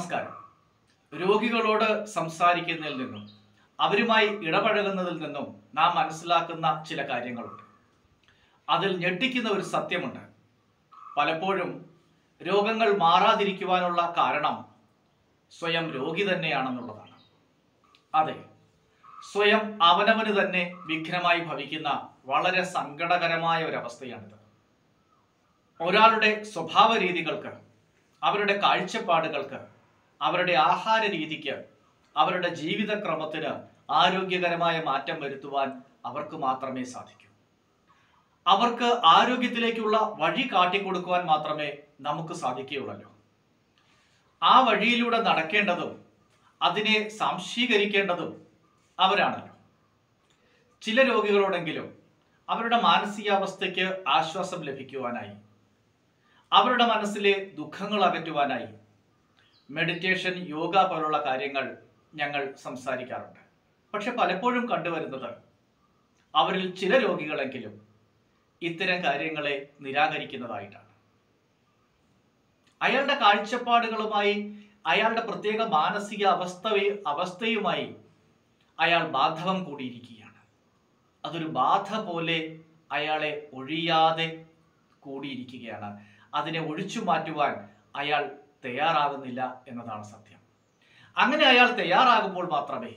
നമസ്കാരം രോഗികളോട് സംസാരിക്കുന്നതിൽ നിന്നും അവരുമായി ഇടപഴകുന്നതിൽ നിന്നും നാം മനസ്സിലാക്കുന്ന ചില കാര്യങ്ങളുണ്ട് അതിൽ ഞെട്ടിക്കുന്ന ഒരു സത്യമുണ്ട് പലപ്പോഴും രോഗങ്ങൾ മാറാതിരിക്കുവാനുള്ള കാരണം സ്വയം രോഗി തന്നെയാണെന്നുള്ളതാണ് അതെ സ്വയം അവനവന് തന്നെ വിഘ്നമായി ഭവിക്കുന്ന വളരെ സങ്കടകരമായ ഒരവസ്ഥയാണിത് ഒരാളുടെ സ്വഭാവ രീതികൾക്ക് അവരുടെ കാഴ്ചപ്പാടുകൾക്ക് അവരുടെ ആഹാര രീതിക്ക് അവരുടെ ജീവിതക്രമത്തിന് ആരോഗ്യകരമായ മാറ്റം വരുത്തുവാൻ അവർക്ക് മാത്രമേ സാധിക്കൂ അവർക്ക് ആരോഗ്യത്തിലേക്കുള്ള വഴി കാട്ടിക്കൊടുക്കുവാൻ മാത്രമേ നമുക്ക് സാധിക്കുകയുള്ളൂ ആ വഴിയിലൂടെ നടക്കേണ്ടതും അതിനെ സാംശീകരിക്കേണ്ടതും അവരാണല്ലോ ചില രോഗികളോടെങ്കിലും അവരുടെ മാനസികാവസ്ഥയ്ക്ക് ആശ്വാസം ലഭിക്കുവാനായി അവരുടെ മനസ്സിലെ ദുഃഖങ്ങൾ അകറ്റുവാനായി മെഡിറ്റേഷൻ യോഗ പോലുള്ള കാര്യങ്ങൾ ഞങ്ങൾ സംസാരിക്കാറുണ്ട് പക്ഷെ പലപ്പോഴും കണ്ടുവരുന്നത് അവരിൽ ചില രോഗികളെങ്കിലും ഇത്തരം കാര്യങ്ങളെ നിരാകരിക്കുന്നതായിട്ടാണ് അയാളുടെ കാഴ്ചപ്പാടുകളുമായി അയാളുടെ പ്രത്യേക മാനസിക അവസ്ഥ അവസ്ഥയുമായി അയാൾ ബാധവം കൂടിയിരിക്കുകയാണ് അതൊരു ബാധ പോലെ അയാളെ ഒഴിയാതെ കൂടിയിരിക്കുകയാണ് അതിനെ ഒഴിച്ചു മാറ്റുവാൻ അയാൾ തയ്യാറാകുന്നില്ല എന്നതാണ് സത്യം അങ്ങനെ അയാൾ തയ്യാറാകുമ്പോൾ മാത്രമേ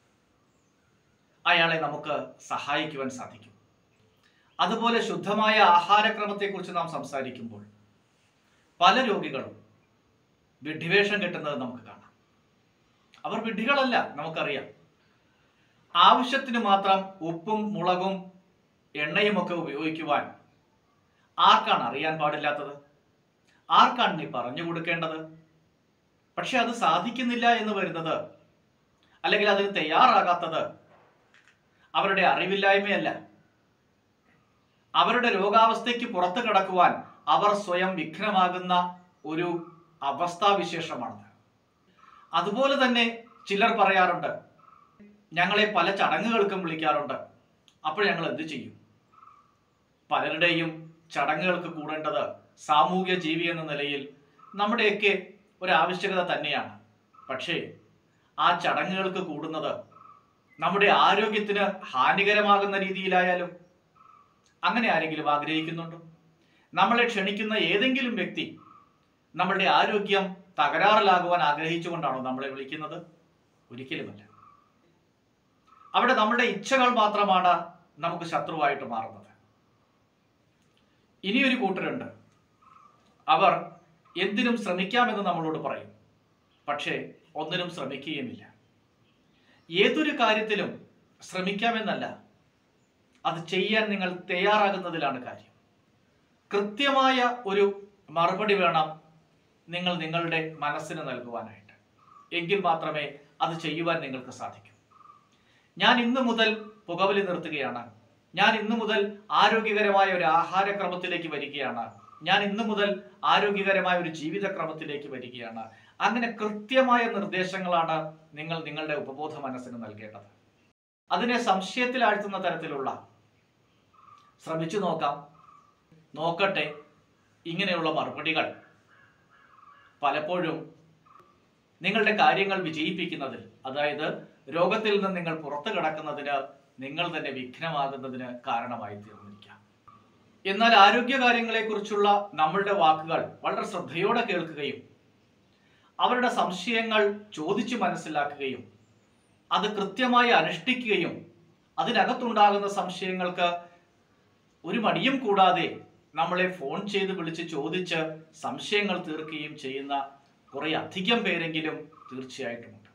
അയാളെ നമുക്ക് സഹായിക്കുവാൻ സാധിക്കൂ അതുപോലെ ശുദ്ധമായ ആഹാരക്രമത്തെക്കുറിച്ച് നാം സംസാരിക്കുമ്പോൾ പല രോഗികളും വിഡ്ഢിവേഷം കെട്ടുന്നത് നമുക്ക് കാണാം അവർ വിഡ്ഢികളല്ല നമുക്കറിയാം ആവശ്യത്തിന് മാത്രം ഉപ്പും മുളകും എണ്ണയും ഒക്കെ ഉപയോഗിക്കുവാൻ ആർക്കാണ് അറിയാൻ പാടില്ലാത്തത് ആർക്കാണ് നീ പറഞ്ഞു കൊടുക്കേണ്ടത് പക്ഷെ അത് സാധിക്കുന്നില്ല എന്ന് വരുന്നത് അല്ലെങ്കിൽ അതിന് തയ്യാറാകാത്തത് അവരുടെ അറിവില്ലായ്മയല്ല അവരുടെ രോഗാവസ്ഥയ്ക്ക് പുറത്തു കടക്കുവാൻ അവർ സ്വയം വിഘ്നമാകുന്ന ഒരു അവസ്ഥാവിശേഷമാണത് അതുപോലെ തന്നെ ചിലർ പറയാറുണ്ട് ഞങ്ങളെ പല ചടങ്ങുകൾക്കും വിളിക്കാറുണ്ട് അപ്പോൾ ഞങ്ങൾ എന്ത് ചെയ്യും പലരുടെയും ചടങ്ങുകൾക്ക് കൂടേണ്ടത് സാമൂഹ്യ ജീവി എന്ന നിലയിൽ നമ്മുടെയൊക്കെ ഒരു ആവശ്യകത തന്നെയാണ് പക്ഷേ ആ ചടങ്ങുകൾക്ക് കൂടുന്നത് നമ്മുടെ ആരോഗ്യത്തിന് ഹാനികരമാകുന്ന രീതിയിലായാലും അങ്ങനെ ആരെങ്കിലും ആഗ്രഹിക്കുന്നുണ്ടോ നമ്മളെ ക്ഷണിക്കുന്ന ഏതെങ്കിലും വ്യക്തി നമ്മളുടെ ആരോഗ്യം തകരാറിലാകുവാൻ ആഗ്രഹിച്ചുകൊണ്ടാണോ നമ്മളെ വിളിക്കുന്നത് ഒരിക്കലുമല്ല അവിടെ നമ്മുടെ ഇച്ഛകൾ മാത്രമാണ് നമുക്ക് ശത്രുവായിട്ട് മാറുന്നത് ഇനിയൊരു കൂട്ടരുണ്ട് അവർ എന്തിനും ശ്രമിക്കാമെന്ന് നമ്മളോട് പറയും പക്ഷേ ഒന്നിനും ശ്രമിക്കുകയുമില്ല ഏതൊരു കാര്യത്തിലും ശ്രമിക്കാമെന്നല്ല അത് ചെയ്യാൻ നിങ്ങൾ തയ്യാറാകുന്നതിലാണ് കാര്യം കൃത്യമായ ഒരു മറുപടി വേണം നിങ്ങൾ നിങ്ങളുടെ മനസ്സിന് നൽകുവാനായിട്ട് എങ്കിൽ മാത്രമേ അത് ചെയ്യുവാൻ നിങ്ങൾക്ക് സാധിക്കൂ ഞാൻ ഇന്നു മുതൽ പുകവലി നിർത്തുകയാണ് ഞാൻ ഇന്നു മുതൽ ആരോഗ്യകരമായ ഒരു ആഹാരക്രമത്തിലേക്ക് വരികയാണ് ഞാൻ ഇന്നു മുതൽ ആരോഗ്യകരമായ ഒരു ജീവിതക്രമത്തിലേക്ക് വരികയാണ് അങ്ങനെ കൃത്യമായ നിർദ്ദേശങ്ങളാണ് നിങ്ങൾ നിങ്ങളുടെ ഉപബോധ മനസ്സിന് നൽകേണ്ടത് അതിനെ സംശയത്തിലാഴ്ത്തുന്ന തരത്തിലുള്ള ശ്രമിച്ചു നോക്കാം നോക്കട്ടെ ഇങ്ങനെയുള്ള മറുപടികൾ പലപ്പോഴും നിങ്ങളുടെ കാര്യങ്ങൾ വിജയിപ്പിക്കുന്നതിൽ അതായത് രോഗത്തിൽ നിന്ന് നിങ്ങൾ പുറത്തു കിടക്കുന്നതിന് നിങ്ങൾ തന്നെ വിഘ്നമാകുന്നതിന് കാരണമായി തീർന്നിരിക്കാം എന്നാൽ ആരോഗ്യകാര്യങ്ങളെക്കുറിച്ചുള്ള നമ്മളുടെ വാക്കുകൾ വളരെ ശ്രദ്ധയോടെ കേൾക്കുകയും അവരുടെ സംശയങ്ങൾ ചോദിച്ചു മനസ്സിലാക്കുകയും അത് കൃത്യമായി അനുഷ്ഠിക്കുകയും അതിനകത്തുണ്ടാകുന്ന സംശയങ്ങൾക്ക് ഒരു മടിയും കൂടാതെ നമ്മളെ ഫോൺ ചെയ്ത് വിളിച്ച് ചോദിച്ച് സംശയങ്ങൾ തീർക്കുകയും ചെയ്യുന്ന കുറെ അധികം പേരെങ്കിലും തീർച്ചയായിട്ടുമുണ്ട്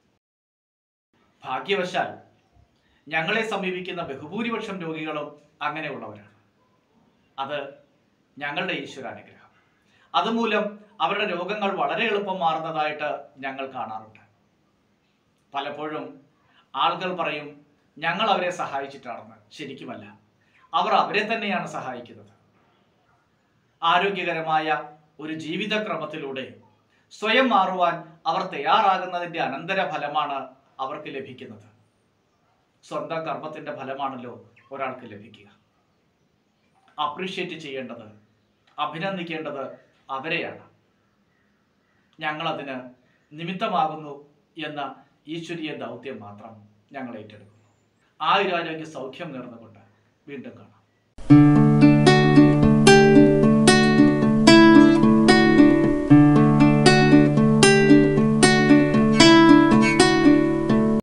ഭാഗ്യവശാൽ ഞങ്ങളെ സമീപിക്കുന്ന ബഹുഭൂരിപക്ഷം രോഗികളും അങ്ങനെയുള്ളവരാണ് അത് ഞങ്ങളുടെ ഈശ്വരാനുഗ്രഹം അതുമൂലം അവരുടെ രോഗങ്ങൾ വളരെ എളുപ്പം മാറുന്നതായിട്ട് ഞങ്ങൾ കാണാറുണ്ട് പലപ്പോഴും ആളുകൾ പറയും ഞങ്ങൾ അവരെ സഹായിച്ചിട്ടാണെന്ന് ശരിക്കുമല്ല അവർ അവരെ തന്നെയാണ് സഹായിക്കുന്നത് ആരോഗ്യകരമായ ഒരു ജീവിതക്രമത്തിലൂടെ സ്വയം മാറുവാൻ അവർ തയ്യാറാകുന്നതിന്റെ അനന്തര ഫലമാണ് അവർക്ക് ലഭിക്കുന്നത് സ്വന്തം കർമ്മത്തിന്റെ ഫലമാണല്ലോ ഒരാൾക്ക് ലഭിക്കുക അപ്രീഷിയേറ്റ് ചെയ്യേണ്ടത് അഭിനന്ദിക്കേണ്ടത് അവരെയാണ് ഞങ്ങളതിന് നിമിത്തമാകുന്നു എന്ന ഈശ്വരീയ ദൗത്യം മാത്രം ഞങ്ങൾ ഏറ്റെടുക്കുന്നു ആയുരാരോഗ്യ സൗഖ്യം നേർന്നുകൊണ്ട് വീണ്ടും കാണാം